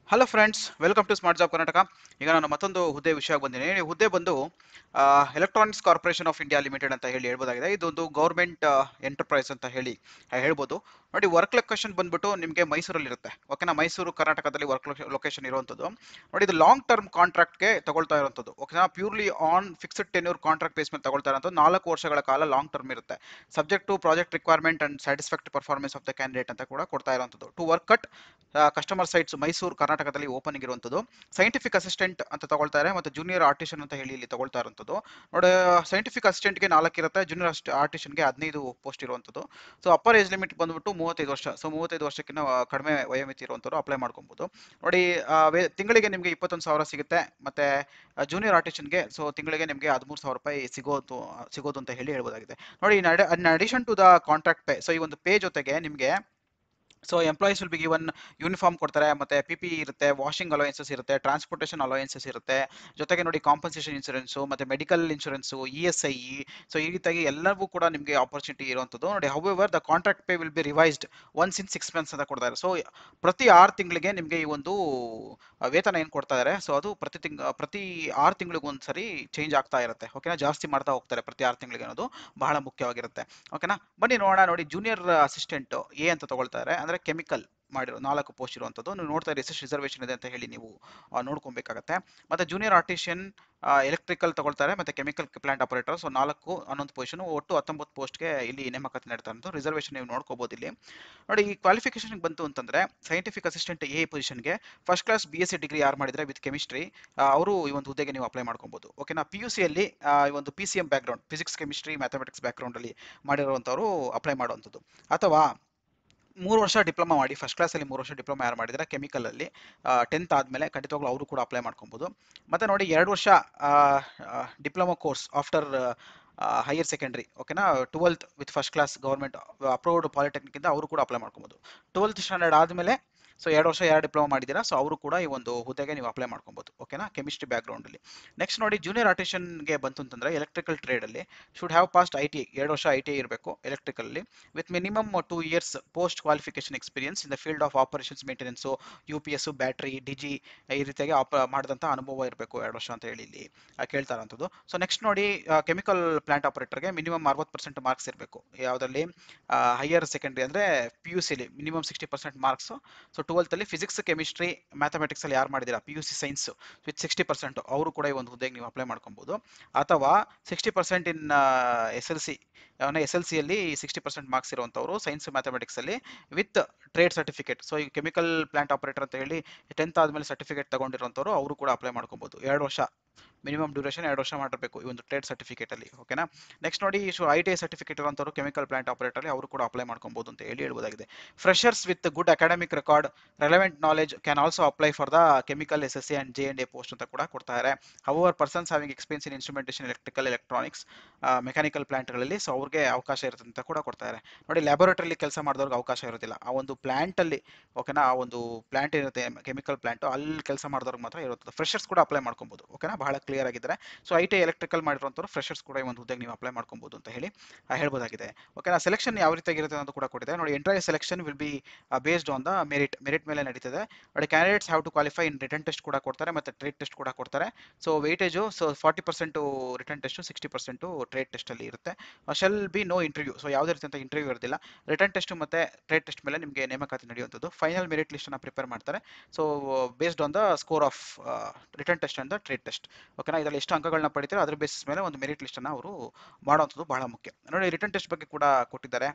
hello friends welcome to smart job Karnataka ಈಗ ನಾನು ಮತ್ತೊಂದು ಹುದ್ದೆ ವಿಷಯ ಬಂದಿನಿ ಈ ಹುದ್ದೆ ಬಂದು Electronics Corporation of India Limited ಅಂತ ಹೇಳಿ ಹೇಳ್ಬೋದಾಗಿದೆ ಇದೊಂದು ಗೌರ್ಮೆಂಟ್ ಎಂಟರ್ಪ್ರೈಸ್ ಅಂತ ಹೇಳಿ ಆ, ಹೇಳ್ಬೋದು ನೋಡಿ ವರ್ಕ್ ಲೊಕೇಶನ್ ಬಂದ್ಬಿಟ್ಟು ನಿಮಗೆ ಮೈಸೂರಲ್ಲಿ ಇರುತ್ತೆ ಓಕೆನಾ ಮೈಸೂರು ಕರ್ನಾಟಕದಲ್ಲಿ ವರ್ಕ್ ಲೊಕೇಶನ್ ಇರುವಂಥದ್ದು ನೋಡಿ ಇದು ಲಾಂಗ್ ಟರ್ಮ್ ಕಾಂಟ್ರಾಕ್ಟ್ಗೆ ತಗೊಳ್ತಾ ಇರುವಂಥದ್ದು ಓಕೆನಾ purely on fixed tenure contract base ಮೇಲೆ ತಗೊಳ್ತಾ ಇರೋಂಥದ್ದು ನಾಲ್ಕು ವರ್ಷಗಳ ಕಾಲ ಲಾಂಗ್ ಟರ್ಮ್ ಇರುತ್ತೆ subject to project requirement and satisfactory performance of the candidate ಅಂತ ಕೂಡ ಕೊಡ್ತಾ ಇರುವಂಥದ್ದು to work at customer sites Mysuru ಕರ್ನಾಟಕದಲ್ಲಿ ಓಪನ್ ಇರುವಂಥದ್ದು ಸೈಂಟಿಫಿಕ್ ಅಸಿಸ್ಟೆಂಟ್ ಅಂತ ತಗೊಳ್ತಾರೆ ಮತ್ತು ಜೂನಿಯರ್ ಆರ್ಟಿಷನ್ ಅಂತ ಹೇಳಿ ಇಲ್ಲಿ ತಗೊಳ್ತಾ ಇರುವಂಥದ್ದು ನೋಡಿ ಸೈಂಟಿಫಿಕ್ ಅಸಿಸ್ಟೆಂಟ್ಗೆ ನಾಲ್ಕು ಇರುತ್ತೆ ಜೂನಿಯರ್ ಆರ್ಟಿಷನ್ಗೆ ಹದಿನೈದು ಪೋಸ್ಟ್ ಇರುವಂಥದ್ದು ಸೊ ಅಪ್ಪರ್ ಏಜ್ ಲಿಮಿಟ್ ಬಂದ್ಬಿಟ್ಟು ಮೂವತ್ತೈದು ವರ್ಷ ಸೊ ಮೂವತ್ತೈದು ವರ್ಷಕ್ಕಿಂತ ಕಡಿಮೆ ವಯೋಮಿತಿ ಇರುವಂಥವ್ರು ಅಪ್ಲೈ ಮಾಡ್ಕೊಬೋದು ನೋಡಿ ಆ, ವೇ- ತಿಂಗಳಿಗೆ ನಿಮಗೆ ಇಪ್ಪತ್ತೊಂದು ಸಾವಿರ ಸಿಗುತ್ತೆ ಮತ್ತೆ ಜೂನಿಯರ್ ಆರ್ಟಿಷನ್ಗೆ ಸೊ ತಿಂಗಳಿಗೆ ನಿಮಗೆ ಹದಿಮೂರು ಸಾವಿರ ರೂಪಾಯಿ ಸಿಗೋದು ಸಿಗೋದು ಅಂತ ಹೇಳಿ ಹೇಳ್ಬೋದಾಗಿದೆ ನೋಡಿ in addition to the contract pay so ಈ ಒಂದು ಪೇ ಜೊತೆಗೆ ನಿಮಗೆ so employees will be given uniform ಕೊಡ್ತಾರೆ ಮತ್ತೆ ಪಿ ಪಿ ಇರುತ್ತೆ ವಾಷಿಂಗ್ ಅಲೋಯನ್ಸಸ್ ಇರುತ್ತೆ ಟ್ರಾನ್ಸ್ಪೋರ್ಟೇಷನ್ ಅಲೋಯನ್ಸಸ್ ಇರುತ್ತೆ ಜೊತೆಗೆ ನೋಡಿ ಕಾಂಪನ್ಸೇಷನ್ ಇನ್ಶೂರೆನ್ಸು ಮತ್ತೆ medical insurance E S I so ಈ ರೀತಿಯಾಗಿ ಎಲ್ಲವೂ ಕೂಡ ನಿಮಗೆ ಆಪರ್ಚುನಿಟಿ ಇರುವಂಥದ್ದು ನೋಡಿ however the contract pay will be revised once in six months ಅಂತ ಕೊಡ್ತಾರೆ ಸೊ ಪ್ರತಿ ಆರು ತಿಂಗಳಿಗೆ ನಿಮಗೆ ಈ ಒಂದು ಆ, ವೇತನ ಏನು ಕೊಡ್ತಾ ಇದ್ದಾರೆ ಸೊ ಅದು ಪ್ರತಿ ತಿಂಗ್ ಪ್ರತಿ ಆರು ತಿಂಗಳಿಗೆ ಒಂದ್ಸರಿ ಚೇಂಜ್ ಆಗ್ತಾ ಇರುತ್ತೆ ಓಕೆನಾ ಜಾಸ್ತಿ ಮಾಡ್ತಾ ಹೋಗ್ತಾರೆ ಪ್ರತಿ ಆರು ತಿಂಗಳಿಗೆ ಅನ್ನೋದು ಬಹಳ ಮುಖ್ಯವಾಗಿರುತ್ತೆ ಓಕೆನಾ ಬನ್ನಿ ನೋಡೋಣ ನೋಡಿ ಜೂನಿಯರ್ ಅಸಿಸ್ಟೆಂಟ್ ಎ ಅಂತ ತಗೊಳ್ತಾರೆ ಅಂದ್ರೆ ಕೆಮಿಕಲ್ ಮಾಡಿರೋ ನಾಲ್ಕು ಪೋಸ್ಟ್ ಇರುವಂಥದ್ದು ನೀವು ನೋಡ್ತಾ ಇರಿ ಎಷ್ಟು ರಿಸರ್ವೇಷನ್ ಇದೆ ಅಂತ ಹೇಳಿ ನೀವು ಆ, ನೋಡ್ಕೊಬೇಕಾಗತ್ತೆ ಮತ್ತೆ ಜೂನಿಯರ್ ಆರ್ಟಿಷಿಯನ್ ಎಲೆಕ್ಟ್ರಿಕಲ್ ತಗೊಳ್ತಾರೆ ಮತ್ತೆ ಕೆಮಿಕಲ್ ಪ್ಲಾಂಟ್ ಆಪರೇಟರ್ ಸೊ ನಾಲ್ಕು ಹನ್ನೊಂದು ಪೊಸಿಷನ್ ಒಟ್ಟು ಹತ್ತೊಂಬತ್ತು ಪೋಸ್ಟ್ಗೆ ಇಲ್ಲಿ ನೇಮಕಾತಿ ನಡೀತಾ ಇರೋದು ರಿಸರ್ವೇಷನ್ ನೀವು ನೋಡ್ಕೋಬಹುದು ಇಲ್ಲಿ ನೋಡಿ ಈ ಕ್ವಾಲಿಫಿಕೇಶನ್ ಬಂತು ಅಂತಂದ್ರೆ ಸೈಂಟಿಫಿಕ್ ಅಸಿಸ್ಟೆಂಟ್ ಎ ಪೊಸಿಷನ್ಗೆ first class B S C degree ಯಾರು ಮಾಡಿದ್ರೆ ವಿತ್ ಕೆಮಿಸ್ಟ್ರಿ ಅವರು ಈ ಒಂದು ಹುದ್ದೆಗೆ ನೀವು ಅಪ್ಲೈ ಮಾಡ್ಕೊಬಹುದು ಓಕೆನಾ ಪಿ ಯು ಸಿಯಲ್ಲಿ ಈ ಒಂದು P C M background physics chemistry mathematics ಬ್ಯಾಕ್ಗ್ರೌಂಡಲ್ಲಿ ಮಾಡಿರುವಂಥವ್ರು ಅಪ್ಲೈ ಮಾಡುವಂಥದ್ದು ಅಥವಾ ಮೂರು ವರ್ಷ ಡಿಪ್ಲೊಮಾ ಮಾಡಿ ಫಸ್ಟ್ ಕ್ಲಾಸಲ್ಲಿ ಮೂರು ವರ್ಷ ಡಿಪ್ಲೊಮಾ ಯಾರು ಮಾಡಿದರೆ ಕೆಮಿಕಲಲ್ಲಿ ಟೆಂತ್ ಆದಮೇಲೆ ಖಂಡಿತವಾಗ್ಲೂ ಅವರು ಕೂಡ ಅಪ್ಲೈ ಮಾಡ್ಕೊಬೋದು ಮತ್ತು ನೋಡಿ ಎರಡು ವರ್ಷ diploma course after higher secondary ಓಕೆನಾ twelfth with first class government approved ಪಾಲಿಟೆಕ್ನಿಕ್ಕಿಂದ ಅವರು ಕೂಡ ಅಪ್ಲೈ ಮಾಡ್ಕೊಬೋದು ಟ್ವೆಲ್ತ್ ಸ್ಟ್ಯಾಂಡರ್ಡ್ ಆದಮೇಲೆ ಸೊ ಎರಡು ವರ್ಷ ಯಾರು ಡಿಪ್ಲೊಮಾ ಮಾಡಿದ್ದೀರಾ ಸೊ ಅವರು ಕೂಡ ಈ ಒಂದು ಹುದ್ದೆಗೆ ನೀವು ಅಪ್ಲೈ ಮಾಡ್ಕೊಬೋದು ಓಕೆನಾ ಕೆಮಿಸ್ಟ್ರಿ ಬ್ಯಾಕ್ಗ್ರೌಂಡಲ್ಲಿ ನೆಕ್ಸ್ಟ್ ನೋಡಿ ಜೂನಿಯರ್ ಆರ್ಟಿಷನ್ಗೆ ಬಂತು ಅಂತಂದರೆ ಎಲೆಕ್ಟ್ರಿಕಲ್ ಟ್ರೇಡಲ್ಲಿ should have passed I T ಎರಡು ವರ್ಷ ಐ ಟಿ ಇರಬೇಕು ಎಲೆಕ್ಟ್ರಿಕಲ್ಲಿ with minimum two years post qualification experience in the field of operations maintenance U P S battery DG ಈ ರೀತಿಯಾಗಿ ಆಪ ಮಾಡಿದಂಥ ಅನುಭವ ಇರಬೇಕು ಎರಡು ವರ್ಷ ಅಂತ ಹೇಳಿ ಇಲ್ಲಿ ಆ, ಕೇಳ್ತಾ ಇರೋಂಥದ್ದು ಸೊ ನೆಕ್ಸ್ಟ್ ನೋಡಿ ಕೆಮಿಕಲ್ ಪ್ಲಾಂಟ್ ಆಪರೇಟರ್ಗೆ ಮಿನಿಮಮ್ ಅರವತ್ತು ಪರ್ಸೆಂಟ್ ಮಾರ್ಕ್ಸ್ ಇರಬೇಕು ಯಾವುದರಲ್ಲಿ ಹೈಯರ್ ಸೆಕೆಂಡ್ರಿ ಅಂದರೆ ಪಿ ಯು ಸಿಲಿ minimum sixty percent marks so ಟ್ವೆಲ್ತಲ್ಲಿ ಫಿಸಿಕ್ಸ್ ಕೆಮಿಸ್ಟ್ರಿ ಮ್ಯಾಥಮೆಟಿಕ್ಸಲ್ಲಿ ಯಾರು ಮಾಡಿದ್ದೀರಾ P U C science with sixty percent ಅವರು ಕೂಡ ಈ ಒಂದು ಹುದ್ದೆಗೆ ನೀವು ಅಪ್ಲೈ ಮಾಡ್ಕೊಬೋದು ಅಥವಾ sixty percent in S L C S L ಸಿಯಲ್ಲಿ ಸಿಕ್ಸ್ಟಿ ಪರ್ಸೆಂಟ್ ಮಾರ್ಕ್ಸ್ ಇರುವಂಥವ್ರು ಸೈನ್ಸ್ ಮ್ಯಾಥಮೆಟಿಕ್ಸಲ್ಲಿ ವಿತ್ ಟ್ರೇಡ್ ಸರ್ಟಿಫಿಕೇಟ್ ಸೊ ಈ ಕೆಮಿಕಲ್ ಪ್ಲಾಂಟ್ ಆಪರೇಟರ್ ಅಂತ ಹೇಳಿ ಟೆಂತ್ ಆದಮೇಲೆ ಸರ್ಟಿಫಿಕೇಟ್ ತಗೊಂಡಿರುವಂಥವ್ರು ಅವರು ಕೂಡ ಅಪ್ಲೈ ಮಾಡ್ಕೊಬೋದು ಎರಡು ವರ್ಷ ಮಿನಿಮಮ್ ಡ್ಯೂರೇಷನ್ ಎರಡು ವರ್ಷ ಮಾಡಿರಬೇಕು ಈ ಒಂದು ಟ್ರೇಡ್ ಸರ್ಟಿಫಿಕೇಟಲ್ಲಿ ಓಕೆನಾ ನೆಕ್ಸ್ಟ್ ನೋಡಿ so I T I certificate ಇರುವಂಥವ್ರು ಕೆಮಿಕಲ್ ಪ್ಲಾಂಟ್ ಆಪರೇಟರ್ಲಿ ಅವರು ಕೂಡ ಅಪ್ಲೈ ಮಾಡ್ಕೊಬೋದು ಅಂತ ಹೇಳಿ ಹೇಳ್ಬೋದಾಗಿದೆ freshers with good academic record relevant knowledge can also apply for the chemical S S C and J and A post ಅಂತ ಕೂಡ ಕೊಡ್ತಾರೆ however persons having experience in instrumentation electrical electronics mechanical ಪ್ಲಾಂಟ್ಗಳಲ್ಲಿ so ಅವ್ರಿಗೆ ಅವಕಾಶ ಇರುತ್ತೆ ಅಂತ ಕೂಡ ಕೊಡ್ತಾರೆ ನೋಡಿ ಲ್ಯಾಬೊರೇಟರಿಲಿ ಕೆಲಸ ಮಾಡಿದವ್ರಿಗೆ ಅವಕಾಶ ಇರೋದಿಲ್ಲ ಆ ಒಂದು ಪ್ಲಾಂಟಲ್ಲಿ ಓಕೆನಾ ಆ ಒಂದು ಪ್ಲಾಂಟ್ ಇರುತ್ತೆ ಕೆಮಿಕಲ್ ಪ್ಲಾಂಟು ಅಲ್ಲಿ ಕೆಲಸ ಮಾಡಿದವ್ರಿಗೆ ಮಾತ್ರ ಇರುತ್ತೆ ಫ್ರೆಷರ್ಸ್ ಕೂಡ ಅಪ್ಲೈ ಮಾಡ್ಕೊಬೋದು ಓಕೆನಾ ಬಹಳ ಕ್ಲಿಯರ್ ಆಗಿದ್ದಾರೆ ಸೊ ಐ ಟಿ ಎಲೆಕ್ಟ್ರಿಕಲ್ ಮಾಡಿರುವಂಥವ್ರು ಫ್ರೆಷರ್ಸ್ ಕೂಡ ಈ ಒಂದು ಹುದ್ದೆಗೆ ನೀವು ಅಪ್ಲೈ ಮಾಡ್ಕೊಬೋದು ಅಂತ ಹೇಳಿ ಆ, ಹೇಳ್ಬೋದಾಗಿದೆ ಓಕೆನಾ ಸೆಲೆಕ್ಷನ್ ಯಾವ ರೀತಿಯಾಗಿರುತ್ತೆ ಅಂತ ಕೂಡ ಕೊಟ್ಟಿದೆ ನೋಡಿ entire selection will be based on the merit merit ಮೇಲೆ ನಡೀತದೆ ನೋಡಿ candidates have to qualify in written test ಕೂಡ ಕೊಡ್ತಾರೆ ಮತ್ತು ಟ್ರೇಡ್ ಟೆಸ್ಟ್ ಕೂಡ ಕೊಡ್ತಾರೆ so weightage so forty percent written test sixty percent trade ಟೆಸ್ಟಲ್ಲಿ ಇರುತ್ತೆ shall be no interview so ಯಾವುದೇ ರೀತಿಯಂಥ ಇಂಟರ್ವ್ಯೂ ಇರೋದಿಲ್ಲ ರಿಟರ್ನ್ ಟೆಸ್ಟ್ ಮತ್ತು ಟ್ರೇಡ್ ಟೆಸ್ಟ್ ಮೇಲೆ ನಿಮಗೆ ನೇಮಕಾತಿ ನಡೆಯುವಂಥದ್ದು ಫೈನಲ್ ಮೆರಿಟ್ ಲಿಸ್ಟನ್ನು ಪ್ರಿಪೇರ್ ಮಾಡ್ತಾರೆ so based on the score of written test and the trade test ಓಕೆನಾ ಇದರಲ್ಲಿ ಎಷ್ಟು ಅಂಕಗಳನ್ನ ಪಡಿತಾರೆ ಅದ್ರ ಬೇಸಿಸ್ ಮೇಲೆ ಒಂದು ಮೆರಿಟ್ ಲಿಸ್ಟನ್ನು ಅವರು ಮಾಡುವಂಥದ್ದು ಬಹಳ ಮುಖ್ಯ ನೋಡಿ ರಿಟರ್ನ್ ಟೆಸ್ಟ್ ಬಗ್ಗೆ ಕೂಡ ಕೊಟ್ಟಿದ್ದಾರೆ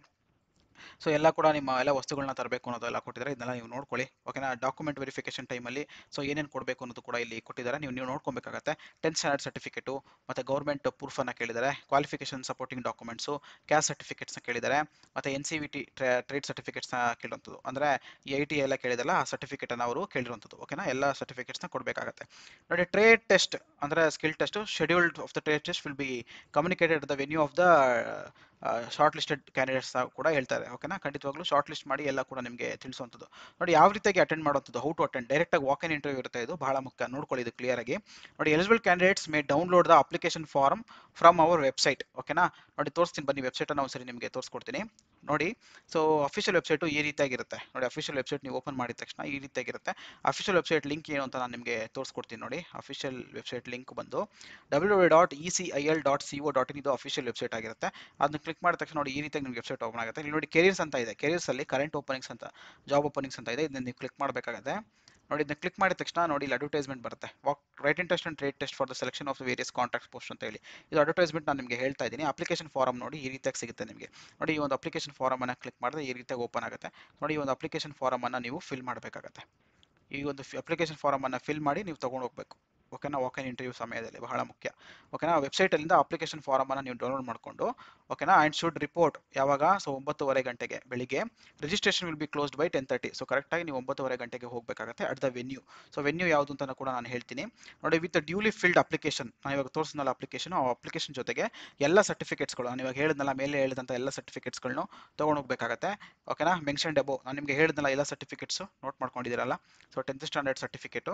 ಸೊ ಎಲ್ಲ ಕೂಡ ನಿಮ್ಮ ಎಲ್ಲ ವಸ್ತುಗಳನ್ನ ತರಬೇಕು ಅನ್ನೋದೆಲ್ಲ ಕೊಟ್ಟಿದ್ದಾರೆ ಇದನ್ನೆಲ್ಲ ನೀವು ನೋಡ್ಕೊಳ್ಳಿ ಓಕೆನಾ ಡಾಕ್ಯುಮೆಂಟ್ ವೆರಿಫಿಕೇಶನ್ ಟೈಮಲ್ಲಿ ಸೊ ಏನೇನು ಕೊಡಬೇಕು ಅನ್ನೋದು ಕೂಡ ಇಲ್ಲಿ ಕೊಟ್ಟಿದ್ದಾರೆ ನೀವು ನೀವು ನೋಡ್ಕೊಬೇಕಾಗತ್ತೆ ಟೆಂತ್ ಸ್ಟ್ಯಾಂಡರ್ಡ್ ಸರ್ಟಿಫಿಕೇಟು ಮತ್ತು ಗೌರ್ಮೆಂಟ್ ಪ್ರೂಫನ್ನು ಕೇಳಿದ್ದಾರೆ ಕ್ವಾಲಿಫಿಕೇಶನ್ ಸಪೋರ್ಟಿಂಗ್ ಡಾಕ್ಯುಮೆಂಟ್ಸು ಕ್ಯಾಸ್ಟ್ ಸರ್ಟಿಫಿಕೇಟ್ಸ್ನ ಕೇಳಿದ್ದಾರೆ ಮತ್ತು N C V T trade ಸರ್ಟಿಫಿಕೇಟ್ಸ್ನ ಕೇಳುವಂಥದ್ದು ಅಂದರೆ ಈ ಐ ಟಿ ಎಲ್ಲ ಕೇಳಿದಲ್ಲ ಆ ಸರ್ಟಿಫಿಕೇಟನ್ನು ಅವರು ಕೇಳಿರುವಂಥದ್ದು ಓಕೆನಾ ಎಲ್ಲ ಸರ್ಟಿಫಿಕೇಟ್ಸ್ನ ಕೊಡಬೇಕಾಗತ್ತೆ ನೋಡಿ ಟ್ರೇಡ್ ಟೆಸ್ಟ್ ಅಂದರೆ skill test scheduled of the trade test will be communicated the venue of the shortlisted candidates ಕೂಡ ಹೇಳ್ತಾರೆ ಓಕೆನಾ ಖಂಡಿತವಾಗ್ಲೂ ಶಾರ್ಟ್ ಲಿಸ್ಟ್ ಮಾಡಿ ಎಲ್ಲ ಕೂಡ ನಿಮಗೆ ತಿಳಿಸುವಂಥದ್ದು ನೋಡಿ ಯಾವ ರೀತಿಯಾಗಿ ಅಟೆಂಡ್ ಮಾಡುವಂಥದ್ದು ಹೌ ಟು ಅಟೆಂಡ್ ಡೈರೆಕ್ಟ್ ಆಗಿ ವಾಕ್ ಇನ್ ಇಂಟರ್ವ್ಯೂ ಇರುತ್ತೆ ಇದು ಬಹಳ ಮುಖ್ಯ ನೋಡ್ಕೊಳ್ಳಿ ಇದು ಕ್ಲಿಯರ್ ಆಗಿ ನೋಡಿ eligible candidates may download the application form from our website ಓಕೆನಾ ನೋಡಿ ತೋರಿಸ್ತೀನಿ ಬನ್ನಿ ವೆಬ್ಸೈಟ್ ಅನ್ನು ಒಂದ್ಸರಿ ನಿಮಗೆ ತೋರಿಸ್ಕೊಡ್ತೀನಿ ನೋಡಿ ಸೊ ಅಫಿಷಿಯಲ್ ವೆಬ್ಸೈಟು ಈ ರೀತಿಯಾಗಿರುತ್ತೆ ನೋಡಿ ಅಫಿಷಿಯಲ್ ವೆಬ್ಸೈಟ್ ನೀವು ಓಪನ್ ಮಾಡಿದ ತಕ್ಷಣ ಈ ರೀತಿಯಾಗಿರುತ್ತೆ ಅಫಿಷಿಯಲ್ ವೆಬ್ಸೈಟ್ ಲಿಂಕ್ ಏನು ಅಂತ ನಾನು ನಿಮಗೆ ತೋರಿಸ್ಕೊಡ್ತೀನಿ ನೋಡಿ ಅಫಿಷಿಯಲ್ ವೆಬ್ಸೈಟ್ ಲಿಂಕ್ ಬಂದು W W dot E C I L dot C O dot in ಇದು ಅಫಿಷಿಯಲ್ ವೆಬ್ಸೈಟ್ ಆಗಿರುತ್ತೆ ಅದನ್ನ ಕ್ಲಿಕ್ ಮಾಡಿದ ತಕ್ಷಣ ನೋಡಿ ಈ ರೀತಿಯಾಗಿ ನಿಮಗೆ ವೆಬ್ಸೈಟ್ ಓಪನ್ ಆಗುತ್ತೆ ಇಲ್ಲಿ ನೋಡಿ ಕೆರಿಯರ್ಸ್ ಅಂತ ಇದೆ ಕೆರಿಯರ್ಸ್ ಅಲ್ಲಿ ಕರೆಂಟ್ ಓಪನಿಂಗ್ಸ್ ಅಂತ ಜಾಬ್ ಓಪನಿಂಗ್ಸ್ ಅಂತ ಇದೆ ಇದನ್ನ ನೀವು ಕ್ಲಿಕ್ ಮಾಡಬೇಕಾಗುತ್ತೆ ನೋಡಿ ಇದನ್ನ ಕ್ಲಿಕ್ ಮಾಡಿದ ತಕ್ಷಣ ನೋಡಿ ಇಲ್ಲಿ ಅಡ್ವರ್ಟೈಸ್ಮೆಂಟ್ ಬರುತ್ತೆ walk written test and trade test for the selection of various contract post ಅಂತ ಹೇಳಿ ಇದು ಅಡ್ವರ್ಟೈಸ್ಮೆಂಟ್ ನಾನು ನಿಮಗೆ ಹೇಳ್ತಾ ಇದ್ದೀನಿ ಅಪ್ಲಿಕೇಶನ್ ಫಾರಮ್ ನೋಡಿ ಈ ರೀತಿಯಾಗಿ ಸಿಗುತ್ತೆ ನಿಮಗೆ ನೋಡಿ ಈ ಒಂದು ಅಪ್ಲಿಕೇಶನ್ ಫಾರಮ್ ಅನ್ನ ಕ್ಲಿಕ್ ಮಾಡಿದ್ರೆ ಈ ರೀತಿಯಾಗಿ ಓಪನ್ ಆಗುತ್ತೆ ನೋಡಿ ಈ ಒಂದು ಅಪ್ಲಿಕೇಶನ್ ಫಾರಮ್ ಅನ್ನ ನೀವು ಫಿಲ್ ಮಾಡಬೇಕಾಗುತ್ತೆ ಈ ಒಂದು ಅಪ್ಲಿಕೇಶನ್ ಫಾರಮ್ ಅನ್ನ ಫಿಲ್ ಮಾಡಿ ನೀವು ತಗೊಂಡು ಹೋಗ್ಬೇಕು ಓಕೆನಾ ವಾಕ್ ಇನ್ ಇಂಟರ್ವ್ಯೂ ಸಮಯದಲ್ಲಿ ಬಹಳ ಮುಖ್ಯ ಓಕೆನಾ ವೆಬ್ಸೈಟಲ್ಲಿಂದ ಅಪ್ಲಿಕೇಶನ್ ಫಾರಮ್ ಅನ್ನು ನೀವು ಡೌನ್ಲೋಡ್ ಮಾಡಿಕೊಂಡು ಓಕೆನಾ ಆ್ಯಂಡ್ ಶುಡ್ ರಿಪೋರ್ಟ್ ಯಾವಾಗ ಸೊ ಒಂಬತ್ತುವರೆ ಗಂಟೆಗೆ ಬೆಳಿಗ್ಗೆ registration will be closed by ten thirty so ಕರೆಕ್ಟಾಗಿ ನೀವು ಒಂಬತ್ತುವರೆ ಗಂಟೆಗೆ ಹೋಗಬೇಕಾಗುತ್ತೆ at the venue so venue ಯಾವುದು ಅಂತ ಕೂಡ ನಾನು ಹೇಳ್ತೀನಿ ನೋಡಿ ವಿತ್ ಡ್ಯೂಲಿ ಫಿಲ್ಡ್ ಅಪ್ಲಿಕೇಶನ್ ನಾನು ಇವಾಗ ತೋರಿಸಿದ್ನಲ್ಲ ಅಪ್ಲಿಕೇಶನ್ ಆ ಅಪ್ಲಿಕೇಶನ್ ಜೊತೆಗೆ ಎಲ್ಲ ಸರ್ಟಿಫಿಕೇಟ್ಸ್ಗಳು ನಾನು ಇವಾಗ ಹೇಳಿದ್ನಲ್ಲ ಮೇಲೆ ಹೇಳಿದಂಥ ಎಲ್ಲ ಸರ್ಟಿಫಿಕೇಟ್ಸ್ಗಳನ್ನು ತೊಗೊಂಡು ಹೋಗ್ಬೇಕಾಗತ್ತೆ ಓಕೆನಾ ಮೆನ್ಷನ್ ಡೆಬೋ ನಾನು ನಿಮಗೆ ಹೇಳಿದ್ನಲ್ಲ ಎಲ್ಲ ಸರ್ಟಿಫಿಕೇಟ್ಸು ನೋಟ್ ಮಾಡ್ಕೊಂಡಿದ್ದೀರಲ್ಲ ಸೊ ಟೆಂತ್ ಸ್ಟ್ಯಾಂಡರ್ಡ್ ಸರ್ಟಿಫಿಕೇಟು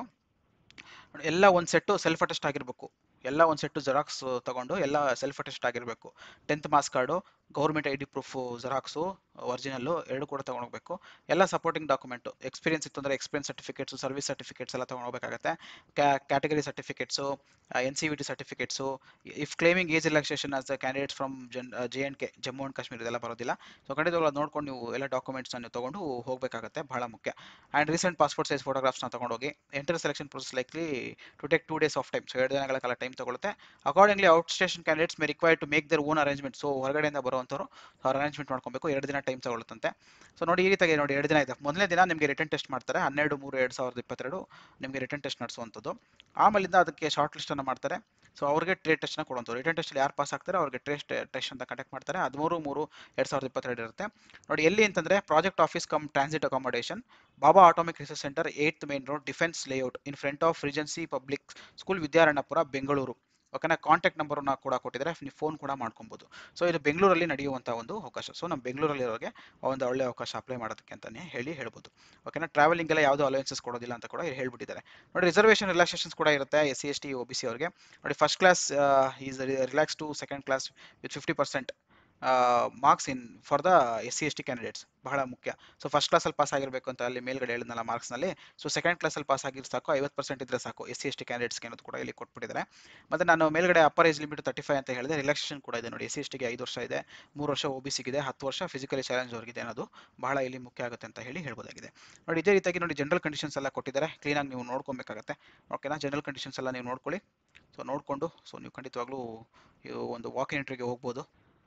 ಎಲ್ಲ ಒಂದು ಸೆಟ್ಟು ಸೆಲ್ಫ್ ಅಟೆಸ್ಟ್ ಆಗಿರಬೇಕು ಎಲ್ಲ ಒಂದು ಸೆಟ್ಟು ಜೆರಾಕ್ಸ್ ತಗೊಂಡು ಎಲ್ಲ ಸೆಲ್ಫ್ ಅಟೆಸ್ಟ್ ಆಗಿರಬೇಕು tenth marks card government I D proof xerox original ಎರಡು ಕೂಡ ತೊಗೊಂಡೋಗ್ಬೇಕು ಎಲ್ಲ ಸಪೋರ್ಟಿಂಗ್ ಡಾಕ್ಯುಮೆಂಟು ಎಕ್ಸ್ಪೀರಿಯನ್ಸ್ ಇತ್ತು ಅಂದರೆ ಎಕ್ಸ್ಪೀರಿಯನ್ಸ್ ಸರ್ಟಿಫಿಕೇಟ್ಸು ಸರ್ವಿಸ್ ಸರ್ಟಿಫಿಕೇಟ್ಸ್ ಎಲ್ಲ ತೊಗೊಂಡೋಗ್ಬೇಕಾಗತ್ತೆ category certificates N C V T certificates if claiming age relaxation as the candidates from ಜನ್ J and K Jammu and Kashmir ಇದೆಲ್ಲ ಬರೋದಿಲ್ಲ ಸೊ ಖಂಡಿತವಾಗ್ಲೂ ಅದು ನೋಡ್ಕೊಂಡು ನೀವು ಎಲ್ಲ ಡಾಕ್ಯುಮೆಂಟ್ಸ್ನ ನೀವು ತೊಗೊಂಡು ಹೋಗಬೇಕಾಗತ್ತೆ ಬಹಳ ಮುಖ್ಯ ಆ್ಯಂಡ್ ರೀಸೆಂಟ್ ಪಾಸ್ಪೋರ್ಟ್ ಸೈಜ್ ಫೋಟೋಗ್ರಾಫ್ಸ್ನ ತೊಗೊಂಡೋಗಿ entire selection process likely to take two days of time so ಎರಡು ದಿನಗಳ ಕಾಲ ಟೈಮ್ ತಗೊಳುತ್ತೆ accordingly outstation candidates may require to make their own arrangement so ಹೊರಗಡೆಯಿಂದ ಬರುವಂಥವ್ರು ಅರೇಂಜ್ಮೆಂಟ್ ಮಾಡ್ಕೊಬೇಕು ಎರಡು ದಿನ ಟೈಮ್ ತಗೊಳುತ್ತಂತೆ ಸೊ ನೋಡಿ ಈ ರೀತಿಯಾಗಿ ನೋಡಿ ಎರಡು ದಿನ ಇದೆ ಮೊದಲನೇ ದಿನ ನಿಮಗೆ ರಿಟರ್ನ್ ಟೆಸ್ಟ್ ಮಾಡ್ತಾರೆ ಹನ್ನೆರಡು ಮೂರು ಎರಡು ಸಾವಿರದ ಇಪ್ಪತ್ತೆರಡು ನಿಮಗೆ ರಿಟರ್ನ್ ಟೆಸ್ಟ್ ನಡೆಸುವಂಥದ್ದು ಆಮೇಲಿಂದ ಅದಕ್ಕೆ ಶಾರ್ಟ್ ಲಿಸ್ಟನ್ನು ಮಾಡ್ತಾರೆ ಸೊ ಅವ್ರಿಗೆ ಟ್ರೇಡ್ ಟೆಸ್ಟ್ನ ಕೊಡುವಂಥದ್ದು ರಿಟರ್ನ್ ಟೆಸ್ಟಲ್ಲಿ ಯಾರು ಪಾಸ್ ಆಗ್ತಾರೆ ಅವ್ರಿಗೆ ಟ್ರೇಸ್ಟ್ ಟೆಸ್ಟ್ ಅಂತ ಕಂಡಕ್ಟ್ ಮಾಡ್ತಾರೆ ಹದಿಮೂರು ಮೂರು ಎರಡು ಸಾವಿರದ ಇಪ್ಪತ್ತೆರಡು ಇರುತ್ತೆ ನೋಡಿ ಎಲ್ಲಿ ಅಂತಂದರೆ project office cum transit accommodation Bhabha atomic research centre eighth main road defence layout in front of regency public school Vidyaranyapura Bengaluru ಓಕೆನಾ ಕಾಂಟ್ಯಾಕ್ಟ್ ನಂಬರನ್ನ ಕೂಡ ಕೊಟ್ಟಿದ್ದಾರೆ ನೀವು ಫೋನ್ ಕೂಡ ಮಾಡ್ಕೊಬೋದು ಸೊ ಇದು ಬೆಂಗಳೂರಲ್ಲಿ ನಡೆಯುವಂಥ ಒಂದು ಅವಕಾಶ ಸೊ ನಮ್ಮ ಬೆಂಗಳೂರಲ್ಲಿರೋರಿಗೆ ಒಂದು ಒಳ್ಳೆ ಅವಕಾಶ ಅಪ್ಲೈ ಮಾಡೋದಕ್ಕೆ ಅಂತಲೇ ಹೇಳಿ ಹೇಳ್ಬೋದು ಓಕೆನಾ ಟ್ರಾವೆಲಿಂಗ್ ಎಲ್ಲ ಯಾವುದೋ ಅಲವೆನ್ಸಸ್ ಕೊಡೋದಿಲ್ಲ ಅಂತ ಕೂಡ ಹೇಳ್ಬಿಟ್ಟಿದ್ದಾರೆ ನೋಡಿ ರಿಸರ್ವೇಷನ್ ರಿಲ್ಯಾಕ್ಸೇಷನ್ಸ್ ಕೂಡ ಇರುತ್ತೆ S C S T O B C ಅವರಿಗೆ ನೋಡಿ first class is relax to second class with fifty percent marks in for the S C S T candidates ಬಹಳ ಮುಖ್ಯ ಸೊ ಫಸ್ಟ್ ಕ್ಲಾಸಲ್ಲಿ ಪಾಸ್ ಆಗಿರಬೇಕು ಅಂತ ಅಲ್ಲಿ ಮೇಲ್ಗಡೆ ಹೇಳಿದ್ನಲ್ಲ ಮಾರ್ಕ್ಸ್ನಲ್ಲಿ ಸೊ ಸೆಕೆಂಡ್ ಕ್ಲಾಸಲ್ಲಿ ಪಾಸ್ ಆಗಿರೋ ಸಾಕು ಐವತ್ತು ಪರ್ಸೆಂಟ್ ಇದ್ರೆ ಸಾಕು ಎಸ್ ಸಿ ಎಸ್ ಟಿ ಕ್ಯಾಂಡಿಡೇಟ್ಸ್ಗೆ ಅನ್ನೋದು ಕೂಡ ಇಲ್ಲಿ ಕೊಟ್ಬಿಟ್ಟಿದ್ದಾರೆ ಮತ್ತು ನಾನು ಮೇಲ್ಗಡೆ upper age limit thirty five ಅಂತ ಹೇಳಿದೆ ರಿಲ್ಯಾಕ್ಸೇಷನ್ ಕೂಡ ಇದೆ ನೋಡಿ ಎಸ್ ಸಿ ಎಸ್ ಟಿಗೆ ಐದು ವರ್ಷ ಇದೆ ಮೂರು ವರ್ಷ ಒ ಬಿ ಸಿಗಿದೆ ಹತ್ತು ವರ್ಷ ಫಿಸಿಕಲಿ ಚಾಲೆಂಜ್ ಅವ್ರಿಗಿದೆ ಅನ್ನೋದು ಬಹಳ ಇಲ್ಲಿ ಮುಖ್ಯ ಆಗುತ್ತೆ ಅಂತ ಹೇಳಿ ಹೇಳ್ಬೋದಾಗಿದೆ ನೋಡಿ ಇದೇ ರೀತಿಯಾಗಿ ನೋಡಿ ಜನರಲ್ ಕಂಡೀಷನ್ಸ್ ಎಲ್ಲ ಕೊಟ್ಟಿದ್ದಾರೆ ಕ್ಲೀನಾಗಿ ನೀವು ನೋಡ್ಕೊಬೇಕಾಗತ್ತೆ ಓಕೆನಾ ಜನರಲ್ ಕಂಡೀಷನ್ಸ್ ಎಲ್ಲ ನೀವು ನೋಡ್ಕೊಳ್ಳಿ ಸೊ ನೋಡಿಕೊಂಡು ಸೊ ನೀವು ಖಂಡಿತವಾಗ್ಲೂ ಒಂದು ವಾಕ್ ಇನ್ ಎಂಟ್ರಿಗೆ ಹೋಗ್ಬೋದು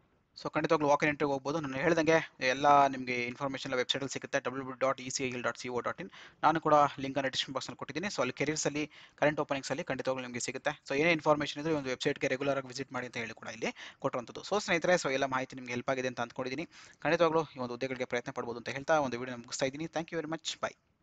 ಸೊ ಖಂಡಿತವಾಗ್ಲೂ ವಾಕ್ ಇನ್ ಎಂಟ್ರಿಗೆ ಹೋಗ್ಬೋದು ನಾನು ಹೇಳ್ದಂಗೆ ಎಲ್ಲ ನಿಮಗೆ ಇನ್ಫಾರ್ಮೇಷನ್ ವೆಬ್ಸೈಟಲ್ಲಿ ಸಿಗುತ್ತೆ W W dot E C I L dot C O dot in ನಾನು ಕೂಡ ಲಿಂಕನ್ನು ಡಿಸ್ಕ್ರಿಪ್ಷನ್ ಬಾಕ್ಸಲ್ಲಿ ಕೊಟ್ಟಿದ್ದೀನಿ ಸೊ ಅಲ್ಲಿ ಕೆರಿಯರ್ಸಲ್ಲಿ ಕರೆಂಟ್ ಓಪನಿಂಗ್ಸಲ್ಲಿ ಖಂಡಿತವಾಗ್ಲೂ ನಿಮಗೆ ಸಿಗುತ್ತೆ ಸೊ ಏನೇ ಇನ್ಫಾರ್ಮೇಷನ್ ಇದ್ದರೆ ಒಂದು ವೆಬ್ಸೈಟ್ಗೆ ರೆಗ್ಯುಲರ್ ಆಗಿ ವಿಸಿಟ್ ಮಾಡಿ ಅಂತ ಹೇಳಿ ಕೂಡ ಇಲ್ಲಿ ಕೊಟ್ಟುವಂಥದ್ದು ಸೊ ಸ್ನೇಹಿತರೆ ಸೊ ಎಲ್ಲ ಮಾಹಿತಿ ನಿಮಗೆ ಹೆಲ್ಪ್ ಆಗಿದೆ ಅಂತ ಅಂದ್ಕೊಂಡಿದ್ದೀನಿ ಖಂಡಿತವಾಗ್ಲೂ ಈ ಒಂದು ಹುದ್ದೆಗಳಿಗೆ ಪ್ರಯತ್ನ ಪಡ್ಬೋದು ಅಂತ ಹೇಳ್ತಾ ಒಂದು ವಿಡಿಯೋ ಮುಗಿಸ್ತಾ ಇದ್ದೀನಿ thank you very much by